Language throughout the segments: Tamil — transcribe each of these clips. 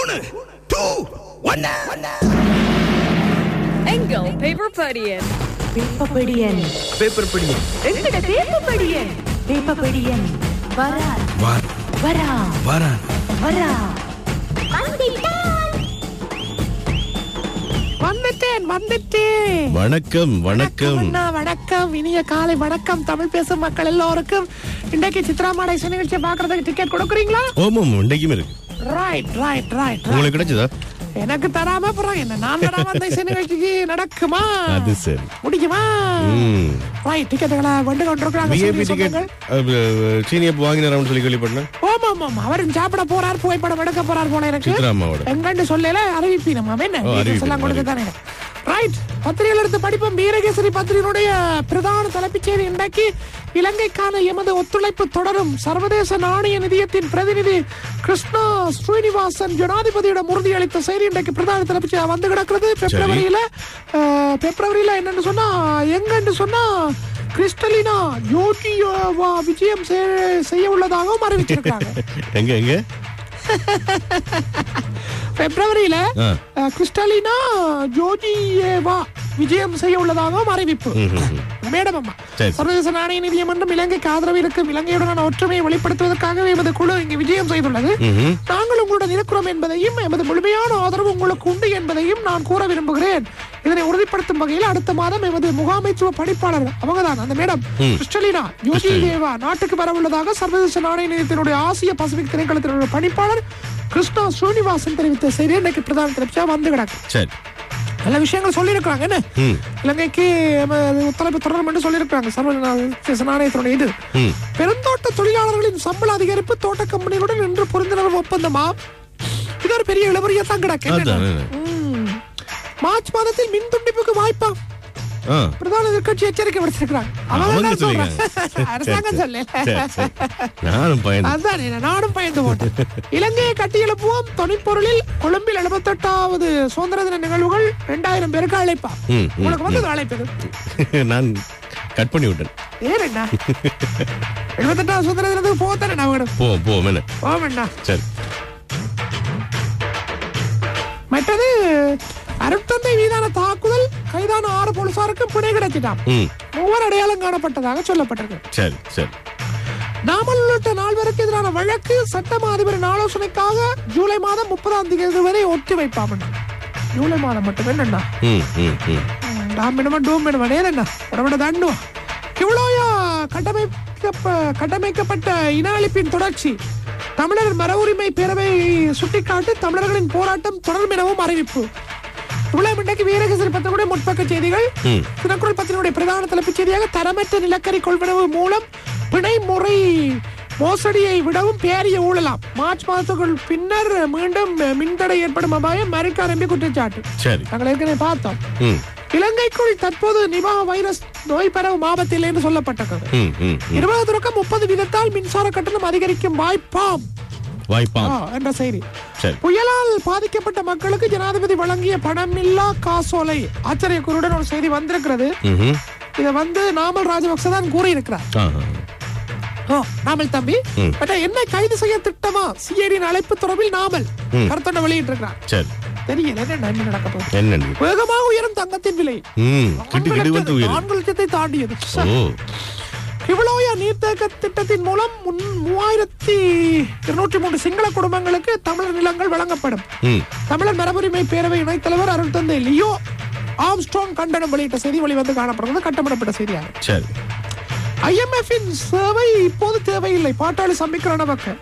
மூணு டூ ஒன்னு எங்கள் பேப்பர் படியன் வேப்பப்படியன் பேப்பர் படி எங்கட வேப்பப்படியன் வேப்பப்படியன் வரா வார் வரா வாரா வரா வந்துட்டேன் வந்துட்டேன் வணக்கம் வணக்கம் அண்ணா, வணக்கம் இனிய காலை வணக்கம் தமிழ் பேசும் மக்கள் எல்லோருக்கும் இன்றைக்கு சித்ராமாடை இசை நிகழ்ச்சியை பாக்குறதுக்கு டிக்கெட் கொடுக்குறீங்களா ஓமம் இன்றைக்கும் இருக்கு ரைட் ரைட் ரைட் உங்களுக்கு கிடைச்சதா எனக்கு தராம அப்புறம் என்ன நான் தராம அந்த இசை நிகழ்ச்சிக்கு நடக்குமா அது சரி முடிக்குமா ம் ரைட் டிக்கெட்டுகளை வந்து கொண்டிருக்கிறாங்க விஐபி சொல்லி டிக்கெட் சொன்னாங்க. சீனியப் வாங்கினாரான்னு சொல்லி கேள்விப்பட்டேன் ஆமா ஆமா ஆமா அவரும் சாப்பிட போறார் புகைப்படம் எடுக்க போறார் போல எனக்கு சித்ரா அம்மாவோட எங்கன்னு சொல்லல அறிவிப்பி நம்ம என்ன ஓ, அறிவிப்பீங்க, எல்லாம் கொடுத்து தானே ரைட் பத்திரிகையில் எடுத்து படிப்போம் வீரகேசரி பத்திரிகையினுடைய பிரதான தலைப்புச் செய்தி இன்றைக்கு இலங்கைக்கான எமது ஒத்துழைப்பு தொடரும் சர்வதேச நாணய நிதியத்தின் பிரதிநிதி கிருஷ்ணா ஸ்ரீனிவாசன் ஜனாதிபதியிடம் உறுதியளித்த செய்தி இன்றைக்கு பிரதான தலைப்புச் செய்தி வந்து கிடக்கிறது பிப்ரவரியில அஹ், பிப்ரவரியில என்னன்னு சொன்னா எங்கன்னு சொன்னா கிறிஸ்டலினா யோகியோவா விஜயம் செய்- செய்ய உள்ளதாகவும் அறிவிச்சிருக்காங்க எங்க எங்க பிப்ரவரியில ஆ. அஹ், கிறிஸ்டலினா ஜோஜியேவா விஜயம் செய்ய உள்ளதாகவும் அறிவிப்பு மேடம் அம்மா சரி. சர்வதேச நாணய நிதியம் என்றும் இலங்கைக்கு ஆதரவு இருக்கும் இலங்கையுடனான ஒற்றுமையை வெளிப்படுத்துவதற்காகவே எமது குழு இங்கு விஜயம் செய்துள்ளது ம்ஹும். நாங்கள் உங்களுடன் இருக்கிறோம் என்பதையும் எமது முழுமையான ஆதரவு உங்களுக்கு உண்டு என்பதையும் நான் கூற விரும்புகிறேன் இதனை உறுதிப்படுத்தும் வகையில் அடுத்த மாதம் எமது முகாமைத்துவ பணிப்பாளர் அவங்கதான் அந்த மேடம் கிறிஸ்டலினா ஜோஜி தேவா நாட்டுக்கு வரவுள்ளதாக சர்வதேச நாணய நிதியத்தினுடைய ஆசிய பசிபிக் திணைக்களத்தினுடைய பணிப்பாளர் கிருஷ்ணா ஸ்ரீனிவாசன் தெரிவித்த செய்தி இன்னைக்கு பிரதான தெரிவிச்சா வந்து கிடக்கு சரி நல்ல விஷயங்கள் சொல்லியிருக்கிறாங்க என்ன ம் இலங்கைக்கு எமது ஒத்துழைப்பு தொடரும் என்று சொல்லியிருக்கிறாங்க சர்வதேச நாணயத்தினுடைய இது ம் பெருந்தோட்ட தொழிலாளர்களின் சம்பள அதிகரிப்பு தோட்ட கம்பெனிகளுடன் இன்று புரிந்துணர்வு ஒப்பந்தமா இது ஒரு பெரிய இளவரியா தான் கிடக்கு அதான் ம். மார்ச் மாதத்தில் மின் துண்டிப்புக்கு வாய்ப்பா ஆ பிரதான எதிர்க்கட்சி எச்சரிக்கை விடுத்திருக்கிறாங்க அவங்க அவங்க தான் சொல்லிருக்காங்க. சொல்றாங்க. சரி, அரசாங்கம் சரி. சொல்லல சரி, சரி. நானும் பயன் அதுதான் என்ன, நானும் பயந்து போட்டேன் இலங்கையை கட்டி எழுப்புவோம் தொனிப்பொருளில் கொழும்பில் எழுபத்தெட்டாவது சுதந்திர தின நிகழ்வுகள் இரண்டாயிரம் பேருக்கு அழைப்பா ம், ம், உங்களுக்கு வந்து அழைப்பது நான் கட் பண்ணி விட்டேன் ஏன் என்ன எழுபத்தெட்டாவது சுதந்திர தினத்துக்கு போத்தானே நான் வேணும் போ போ என்ன போவோம் என்ன சரி மற்றது அருட்தந்தை மீதான தாக்குதல் கைதான ஆறு போலீசாருக்கு பிணை கிடைச்சிட்டான் ம் மூவர் அடையாளம் காணப்பட்டதாக சொல்லப்பட்டிருக்கு சரி சரி நாமல் உள்ளிட்ட நால்வருக்கு எதிரான வழக்கு சட்டமா அதிபரின் ஆலோசனைக்காக ஜூலை மாதம் முப்பதாம் தேதி வரை ஒத்தி வைப்பாமண்ணா ஜூலை மாதம் மட்டும் என்னண்ணா ம் ம் ம் டாம் வேணுமா டூம் வேணுமா நேரண்ணா உடம்பட தண்ணு இவ்வளோயா கட்டமைக்கப்ப கட்டமைக்கப்பட்ட இன அழிப்பின் தொடர்ச்சி தமிழர் மர உரிமை பேரவை சுட்டிக்காட்டி தமிழர்களின் போராட்டம் தொடரும் எனவும் அறிவிப்பு இவ்வளவு இன்றைக்கு வீரகேசரி பத்தினுடைய முற்பக்க செய்திகள் ம். தினக்குரல் பத்தினுடைய பிரதான தலைப்புச் செய்தியாக தரமற்ற நிலக்கரி கொள்வனவு மூலம் பிணை முறை மோசடியை விடவும் பேரிய ஊழலாம் மார்ச் மாதத்துக்குள் பின்னர் மீண்டும் மின்தடை ஏற்படும் அபாயம் அமெரிக்கா நம்பி குற்றச்சாட்டு சரி நாங்கள் ஏற்கனவே பார்த்தோம் ம் இலங்கைக்குள் தற்போது நிபா வைரஸ் நோய் பரவும் ஆபத்தில் என்று சொல்லப்பட்டது ம் ம் ம். இருபது தொடக்கம் முப்பது வீதத்தால் மின்சார கட்டணம் அதிகரிக்கும் வாய்ப்பாம் வாய்ப்பாம் ஆ, என்ற செய்தி சரி புயலால் பாதிக்கப்பட்ட மக்களுக்கு ஜனாதிபதி வழங்கிய பணமில்லா காசோலை ஆச்சரியக்குறியுடன் ஒரு செய்தி வந்திருக்கிறது ம்ஹும். இதை வந்து நாமல் ராஜபக்ச தான் கூறியிருக்கிறார் ஆஹா. ஓ, நாமல் தம்பி ம். பட் என்ன கைது செய்ய திட்டமா சிஐடியின் அழைப்பு தொடர்பில் நாமல் ம். கருத்தொண்டை வெளியிட்டிருக்கிறார் சரி தெரியல என்ன என்ன நடக்க போகுது என்னன்னு வேகமாக உயரும் தங்கத்தின் விலை ம் கிட்டு கிட்டு வந்து உயிர் நான்கு லட்சத்தை தாண்டியது ஓ கிவலோயா நீர்த்தேக்க திட்டத்தின் மூலம் முன் மூவாயிரத்தி இருநூற்றி மூன்று சிங்கள குடும்பங்களுக்கு தமிழர் நிலங்கள் வழங்கப்படும் ம் தமிழர் மரபுரிமை பேரவை இணைத் தலைவர் அருள் தந்தை லியோ ஆம்ஸ்ட்ராங் கண்டனம் வெளியிட்ட செய்தி வெளிவந்து காணப்படுகிறது கட்டப்படப்பட்ட செய்தியாக சரி IMF இன் சேவை இப்போது தேவையில்லை பாட்டாளி சம்பிக்கிற நமக்கு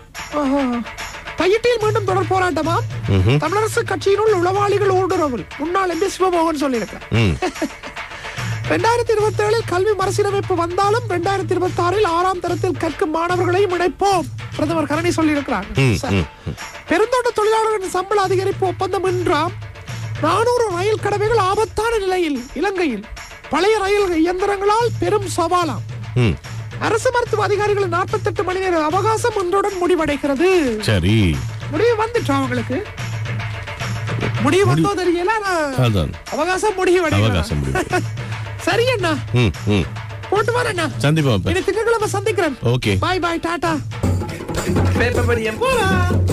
தையிட்டில் மீண்டும் தொடர் போராட்டமா ம்ஹும். தமிழரசு கட்சியினுள் உளவாளிகள் ஊடுருவல் முன்னாள் எம்பி சிவமோகன் சொல்லியிருக்கிறார் ம் ரெண்டாயிரத்தி இருபத்தி ஏழில் கல்வி மறுசீரமைப்பு வந்தாலும் ரெண்டாயிரத்தி இருபத்தி ஆறில் ஆறாம் தரத்தில் கற்கும் மாணவர்களையும் இணைப்போம் பிரதமர் கரணி சொல்லியிருக்கிறார் ம், சரி. ம், ம். பெருந்தோட்ட தொழிலாளர்களின் சம்பள அதிகரிப்பு ஒப்பந்தம் என்றாம் நானூறு ரயில் கடவைகள் ஆபத்தான நிலையில் இலங்கையில் பழைய ரயில் இயந்திரங்களால் பெரும் சவாலாம் ம் அரசு மருத்துவ அதிகாரிகளின் 48 மணி நேர அவகாசம் இன்றுடன் முடிவடைகிறது சரி முடிவு வந்துட்டு அவங்களுக்கு முடிவு வந்தோ தெரியல ஆனா அதான் அவகாசம் முடிவு அவகாசம் முடிவு சரி அண்ணா ம் ம் போட்டு வரேண்ணா சந்திப்போம் அப்ப இனி திங்கட்கிழமை சந்திக்கிறேன் okay bye bye tata paper படியம் போலாம்